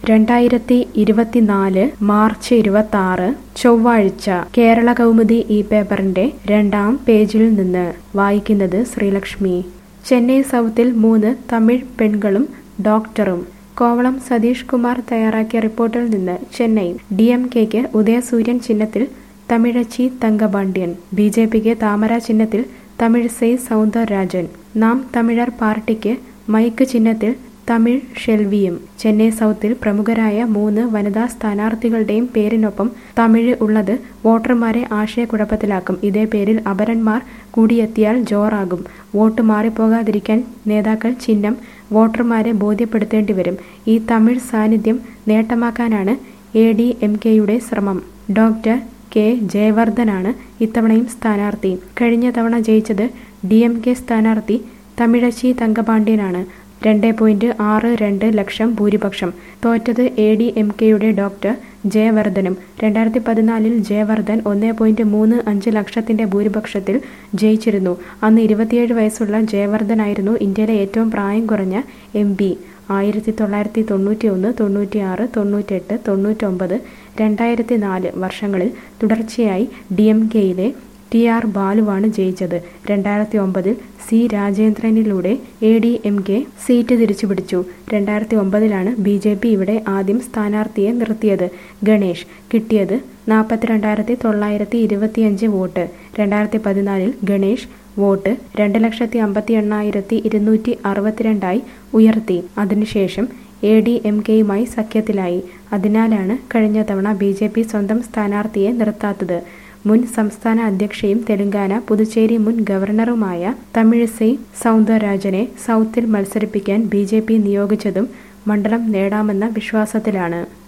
രണ്ടായിരത്തി ഇരുപത്തിനാല് മാർച്ച് ഇരുപത്തി ആറ് ചൊവ്വാഴ്ച കേരള കൗമുദി ഈ പേപ്പറിന്റെ രണ്ടാം പേജിൽ നിന്ന് വായിക്കുന്നത് ശ്രീലക്ഷ്മി ചെന്നൈ സൗത്തിൽ മൂന്ന് തമിഴ് പെൺകളും ഡോക്ടറും കോവളം സതീഷ് കുമാർ തയ്യാറാക്കിയ റിപ്പോർട്ടിൽ നിന്ന് ചെന്നൈ ഡി എം കെക്ക് ഉദയസൂര്യൻ ചിഹ്നത്തിൽ തമിഴച്ചി തങ്കപാണ്ഡ്യൻ ബി ജെ പിക്ക് താമര ചിഹ്നത്തിൽ തമിഴിസൈ സൗന്ദരരാജൻ നാം തമിഴർ പാർട്ടിക്ക് മൈക്ക് ചിഹ്നത്തിൽ തമിഴ് ഷെൽവിയും ചെന്നൈ സൗത്തിൽ പ്രമുഖരായ മൂന്ന് വനിതാ സ്ഥാനാർത്ഥികളുടെയും പേരിനൊപ്പം തമിഴ് ഉള്ളത് വോട്ടർമാരെ ആശയക്കുഴപ്പത്തിലാക്കും ഇതേ പേരിൽ അപരന്മാർ കൂടിയെത്തിയാൽ ജോറാകും വോട്ട് മാറിപ്പോകാതിരിക്കാൻ നേതാക്കൾ ചിഹ്നം വോട്ടർമാരെ ബോധ്യപ്പെടുത്തേണ്ടി വരും ഈ തമിഴ് സാന്നിധ്യം നേട്ടമാക്കാനാണ് എ ഡി എം കെയുടെ ശ്രമം ഡോക്ടർ കെ ജയവർദ്ധനാണ് ഇത്തവണയും സ്ഥാനാർത്ഥി കഴിഞ്ഞ തവണ ജയിച്ചത് ഡി എം കെ സ്ഥാനാർത്ഥി തമിഴച്ചി തങ്കപാണ്ഡ്യനാണ് രണ്ട് പോയിന്റ് ആറ് രണ്ട് ലക്ഷം ഭൂരിപക്ഷം തോറ്റത് എ ഡി എം കെയുടെ ഡോക്ടർ ജയവർദ്ധനും രണ്ടായിരത്തി പതിനാലിൽ ജയവർദ്ധൻ ഒന്ന് പോയിന്റ് മൂന്ന് അഞ്ച് ലക്ഷത്തിന്റെ ഭൂരിപക്ഷത്തിൽ ജയിച്ചിരുന്നു അന്ന് ഇരുപത്തിയേഴ് വയസ്സുള്ള ജയവർദ്ധനായിരുന്നു ഇന്ത്യയിലെ ഏറ്റവും പ്രായം കുറഞ്ഞ എം പി ആയിരത്തി തൊള്ളായിരത്തി തൊണ്ണൂറ്റി ഒന്ന് തൊണ്ണൂറ്റി ആറ് തൊണ്ണൂറ്റെട്ട് തൊണ്ണൂറ്റൊമ്പത് രണ്ടായിരത്തി നാല് വർഷങ്ങളിൽ തുടർച്ചയായി ഡി എം കെയിലെ ടി ആർ ബാലുവാണ് ജയിച്ചത് രണ്ടായിരത്തി ഒമ്പതിൽ സി രാജേന്ദ്രനിലൂടെ A D M K seat തിരിച്ചുപിടിച്ചു രണ്ടായിരത്തി ഒമ്പതിലാണ് ബി ജെ പി ഇവിടെ ആദ്യം സ്ഥാനാർത്ഥിയെ നിർത്തിയത് ഗണേഷ് കിട്ടിയത് നാൽപ്പത്തിരണ്ടായിരത്തി തൊള്ളായിരത്തി ഇരുപത്തിയഞ്ച് വോട്ട് രണ്ടായിരത്തി പതിനാലിൽ ഗണേഷ് വോട്ട് രണ്ട് ലക്ഷത്തി അമ്പത്തി എണ്ണായിരത്തി ഇരുന്നൂറ്റി അറുപത്തിരണ്ടായി ഉയർത്തി അതിനുശേഷം എ ഡി എം കെയുമായി സഖ്യത്തിലായി അതിനാലാണ് കഴിഞ്ഞ തവണ ബി ജെ പി സ്വന്തം സ്ഥാനാർത്ഥിയെ നിർത്താത്തത് മുൻ സംസ്ഥാന അധ്യക്ഷയും തെലങ്കാന പുതുച്ചേരി മുൻ ഗവർണറുമായ തമിഴിസൈ സൗന്ദരരാജനെ സൗത്തിൽ മത്സരിപ്പിക്കാൻ ബി ജെ പി നിയോഗിച്ചതും മണ്ഡലം നേടാമെന്ന വിശ്വാസത്തിലാണ്